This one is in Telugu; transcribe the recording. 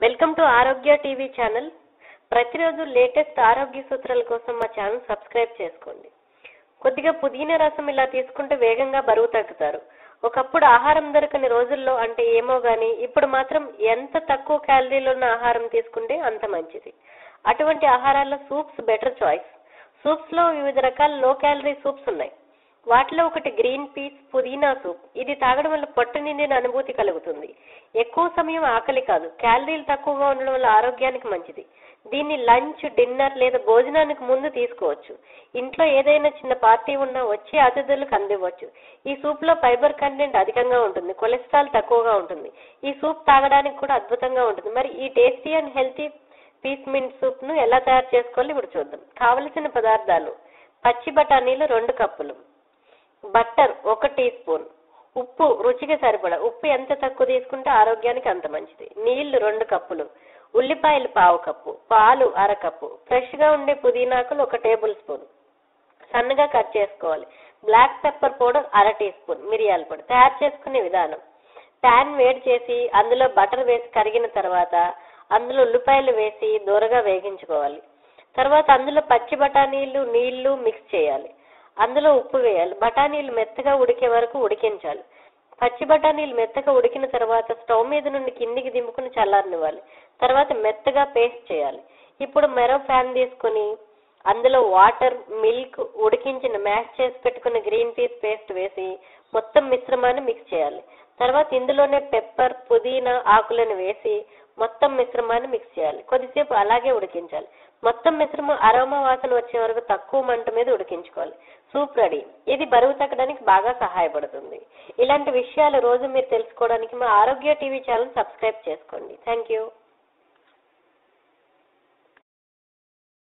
welcome to Arogya TV channel ప్రతిరోజు లేటెస్ట్ ఆరోగ్య సూత్రాల కోసం మా ఛానల్ సబ్స్క్రైబ్ చేసుకోండి కొద్దిగా పుదీనా రసం ఇలా తీసుకుంటే వేగంగా బరువు తగ్గుతారు ఒకప్పుడు ఆహారం దొరకని రోజుల్లో అంటే ఏమో గాని ఇప్పుడు మాత్రం ఎంత తక్కువ క్యాలరీలు ఉన్న ఆహారం తీసుకుంటే అంత మంచిది అటువంటి ఆహారాల్లో సూప్స్ బెటర్ చాయిస్ సూప్స్ లో వివిధ రకాల లో క్యాలరీ సూప్స్ ఉన్నాయి వాటిలో ఒకటి గ్రీన్ పీస్ పుదీనా సూప్ ఇది తాగడం వల్ల పొట్ట నిండిన అనుభూతి కలుగుతుంది ఎక్కువ సమయం ఆకలి కాదు క్యాలరీలు తక్కువగా ఉండడం వల్ల ఆరోగ్యానికి మంచిది దీన్ని లంచ్ డిన్నర్ లేదా భోజనానికి ముందు తీసుకోవచ్చు ఇంట్లో ఏదైనా చిన్న పార్టీ ఉన్నా వచ్చే అతిథులకు అందివ్వచ్చు ఈ సూప్ లో ఫైబర్ కంటెంట్ అధికంగా ఉంటుంది కొలెస్ట్రాల్ తక్కువగా ఉంటుంది ఈ సూప్ తాగడానికి కూడా అద్భుతంగా ఉంటుంది మరి ఈ tasty and healthy peas mint soup ను ఎలా తయారు చేసుకోవాలో ఇప్పుడు చూద్దాం కావలసిన పదార్థాలు పచ్చి బఠానీలు రెండు కప్పులు బట్టర్ ఒక టీ స్పూన్ ఉప్పు రుచికి సరిపడా ఉప్పు ఎంత తక్కువ తీసుకుంటే ఆరోగ్యానికి అంత మంచిది నీళ్లు రెండు కప్పులు ఉల్లిపాయలు పావు కప్పు పాలు అర కప్పు ఫ్రెష్ గా ఉండే పుదీనాకులు ఒక టేబుల్ స్పూన్ సన్నగా కట్ చేసుకోవాలి బ్లాక్ పెప్పర్ పౌడర్ అర టీ స్పూన్ మిరియాల పొడి తయారు చేసుకునే విధానం ప్యాన్ వేడి చేసి అందులో బటర్ వేసి కరిగిన తర్వాత అందులో ఉల్లిపాయలు వేసి దూరగా వేగించుకోవాలి తర్వాత అందులో పచ్చి బఠానీలు నీళ్లు మిక్స్ చేయాలి అందులో ఉప్పు వేయాలి బఠానీలు మెత్తగా ఉడికే వరకు ఉడికించాలి పచ్చి బఠానీలు మెత్తగా ఉడికిన తర్వాత స్టవ్ మీద నుండి కిందికి దింపుకుని చల్లారనివ్వాలి తర్వాత మెత్తగా పేస్ట్ చేయాలి ఇప్పుడు మరో ఫ్యాన్ తీసుకుని అందులో వాటర్ మిల్క్ ఉడికించిన మ్యాష్ చేసి పెట్టుకున్న గ్రీన్ పీస్ పేస్ట్ వేసి మొత్తం మిశ్రమాన్ని మిక్స్ చేయాలి తర్వాత ఇందులోనే పెప్పర్ పుదీనా ఆకులను వేసి మొత్తం మిశ్రమాన్ని మిక్స్ చేయాలి కొద్దిసేపు అలాగే ఉడికించాలి మొత్తం మిశ్రమం అరోమా వాసన వచ్చే వరకు తక్కువ మంట మీద ఉడికించుకోవాలి సూప్ రెడీ ఇది బరువు తగ్గడానికి బాగా సహాయపడుతుంది ఇలాంటి విషయాలు రోజు మీరు తెలుసుకోవడానికి మా ఆరోగ్య టీవీ ఛానల్ సబ్స్క్రైబ్ చేసుకోండి థ్యాంక్ యూ